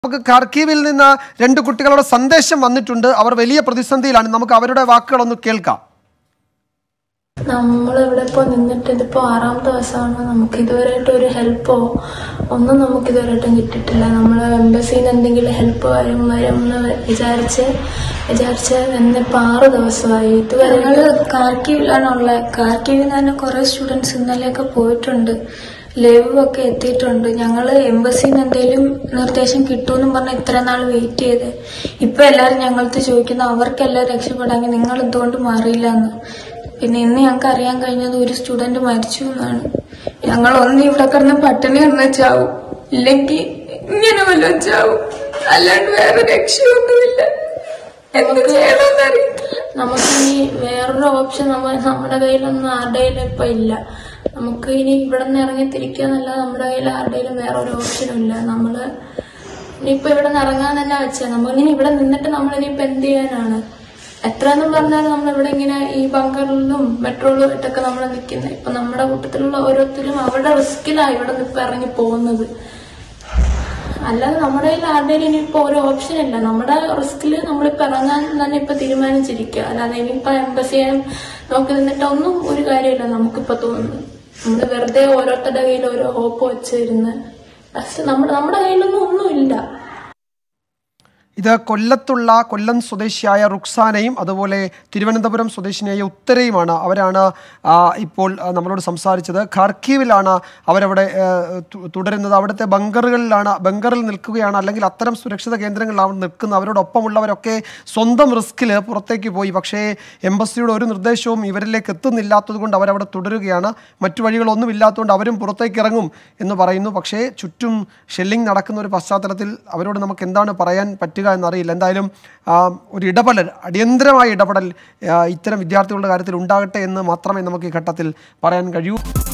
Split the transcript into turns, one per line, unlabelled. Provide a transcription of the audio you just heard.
നമുക്ക് ഖാർക്കീവിൽ നിന്ന് രണ്ട് കുട്ടികളുടെ സന്ദേശം വന്നിട്ടുണ്ട് അവർ വലിയ പ്രതിസന്ധിയിലാണ് നമുക്ക് അവരുടെ വാക്കുകളൊന്ന് കേൾക്കാം
നമ്മളിവിടെ ഇപ്പോൾ നിന്നിട്ട് ഇതിപ്പോൾ ആറാമത്തെ ദിവസമാണ് നമുക്ക് ഇതുവരെയായിട്ട് ഒരു ഹെൽപ്പോ ഒന്നും നമുക്ക് ഇതുവരെയായിട്ടും കിട്ടിയിട്ടില്ല നമ്മൾ എംബസിയിൽ നിന്ന് എന്തെങ്കിലും ഹെൽപ്പ് വരും വരും എന്ന് വിചാരിച്ച് വിചാരിച്ച് എന്നിപ്പോൾ ആറ് ദിവസമായി ഇതുവരെ
ഞങ്ങള് കാർക്കീവിലാണുള്ളത് കാർക്കീവിൽ നിന്ന് തന്നെ കുറെ സ്റ്റുഡൻസ് ഇന്നലെയൊക്കെ പോയിട്ടുണ്ട് ലൈവ് ഒക്കെ എത്തിയിട്ടുണ്ട് ഞങ്ങള് എംബസിന്ന് എന്തെങ്കിലും നിർദ്ദേശം കിട്ടുമെന്നും പറഞ്ഞ് ഇത്ര നാൾ വെയിറ്റ് ചെയ്ത് ഇപ്പൊ എല്ലാരും ഞങ്ങളടുത്ത് ചോദിക്കുന്നു അവർക്കെല്ലാം രക്ഷപ്പെടാമെങ്കിൽ നിങ്ങൾ എന്തുകൊണ്ട് മാറിയില്ല എന്ന് പിന്നെ ഇന്ന് ഞങ്ങൾക്ക് അറിയാൻ കഴിഞ്ഞത് ഒരു സ്റ്റുഡന്റ് മരിച്ചു എന്നാണ് ഞങ്ങൾ ഒന്ന് ഇവിടെ കിടന്ന് പട്ടിണി കിടന്ന് ചാവും ഇല്ലെങ്കിൽ ഇങ്ങനെ വല്ലതും ചാവും അല്ലാണ്ട് വേറെ രക്ഷയൊന്നുമില്ല എന്ത് ചെയ്യണമെന്ന് അറിയത്തില്ല
നമുക്ക് ഇനി വേറൊരു ഓപ്ഷൻ നമ്മ നമ്മുടെ കയ്യിലൊന്നും ആരുടെ കയ്യിലും ഇപ്പൊ ഇല്ല നമുക്ക് ഇനി ഇവിടെ നിന്ന് ഇറങ്ങി തിരിക്കാന്നല്ലാതെ നമ്മുടെ കയ്യിൽ ആരുടെയും വേറെ ഒരു ഓപ്ഷനും ഇല്ല നമ്മള് ഇനിയിപ്പോ ഇവിടെ നിന്ന് ഇറങ്ങാൻ തന്നെ വെച്ചാൽ നമ്മളിനി ഇവിടെ നിന്നിട്ട് നമ്മൾ ഇനിയിപ്പോ എന്ത് ചെയ്യാനാണ് എത്രയെന്നും പറഞ്ഞാലും നമ്മൾ ഇവിടെ ഇങ്ങനെ ഈ ബങ്കറിലും മെട്രോയിലും ആയിട്ടൊക്കെ നമ്മൾ നിൽക്കുന്നത് ഇപ്പൊ നമ്മുടെ കൂട്ടത്തിലുള്ള ഓരോരുത്തരും അവരുടെ റിസ്കിലാണ് ഇവിടെ നിന്ന് ഇപ്പൊ ഇറങ്ങി പോകുന്നത് അല്ലാതെ നമ്മുടെ കയ്യിൽ ആരുടെയും ഇനിയിപ്പോ ഒരു ഓപ്ഷൻ ഇല്ല നമ്മുടെ റിസ്കിൽ നമ്മളിപ്പോ ഇറങ്ങാൻ തന്നെ ഇപ്പൊ തീരുമാനിച്ചിരിക്കുക അല്ലാതെ ഇനിയിപ്പോ എംബസിയെ നോക്കി നിന്നിട്ടൊന്നും ഒരു കാര്യമില്ല നമുക്കിപ്പോ തോന്നുന്നു നമ്മള് വെറുതെ ഓരോരുത്തരുടെ കയ്യിൽ ഓരോ ഹോപ്പ് വെച്ചിരുന്ന് പക്ഷെ നമ്മുടെ നമ്മുടെ കയ്യിലൊന്നും ഒന്നുമില്ല
ഇത് കൊല്ലത്തുള്ള കൊല്ലം സ്വദേശിയായ റുക്സാനയും അതുപോലെ തിരുവനന്തപുരം സ്വദേശിനിയായ ഉത്തരയുമാണ് അവരാണ് ആ, ഇപ്പോൾ ആ, നമ്മളോട് സംസാരിച്ചത് ഖാർക്കീവിലാണ് അവരവിടെ ആ, തു- തുടരുന്നത് അവിടുത്തെ ബങ്കറുകളിലാണ് ബങ്കറിൽ നിൽക്കുകയാണ് അല്ലെങ്കിൽ അത്തരം സുരക്ഷിത കേന്ദ്രങ്ങളിലാണ് നിൽക്കുന്നത് അവരോടൊപ്പമുള്ളവരൊക്കെ സ്വന്തം റിസ്കിൽ പുറത്തേക്ക് പോയി പക്ഷേ എംബസിയുടെ ഒരു നിർദ്ദേശവും ഇവരിലേക്ക് എത്തുന്നില്ലാത്തത് കൊണ്ട് അവരവിടെ തുടരുകയാണ് മറ്റു വഴികളൊന്നും ഇല്ലാത്തതുകൊണ്ട് അവരും പുറത്തേക്ക് ഇറങ്ങും എന്ന് പറയുന്നു പക്ഷേ ചുറ്റും ഷെല്ലിംഗ് നടക്കുന്ന ഒരു പശ്ചാത്തലത്തിൽ അവരോട് നമുക്ക് എന്താണ് പറയാൻ പറ്റുക എന്നറിയില്ല എന്തായാലും ആ, ഒരു ഇടപെടൽ അടിയന്തരമായ ഇടപെടൽ ആ, ഇത്തരം വിദ്യാർത്ഥികളുടെ കാര്യത്തിൽ ഉണ്ടാകട്ടെ എന്ന് മാത്രമേ നമുക്ക് ഈ ഘട്ടത്തിൽ പറയാൻ കഴിയൂ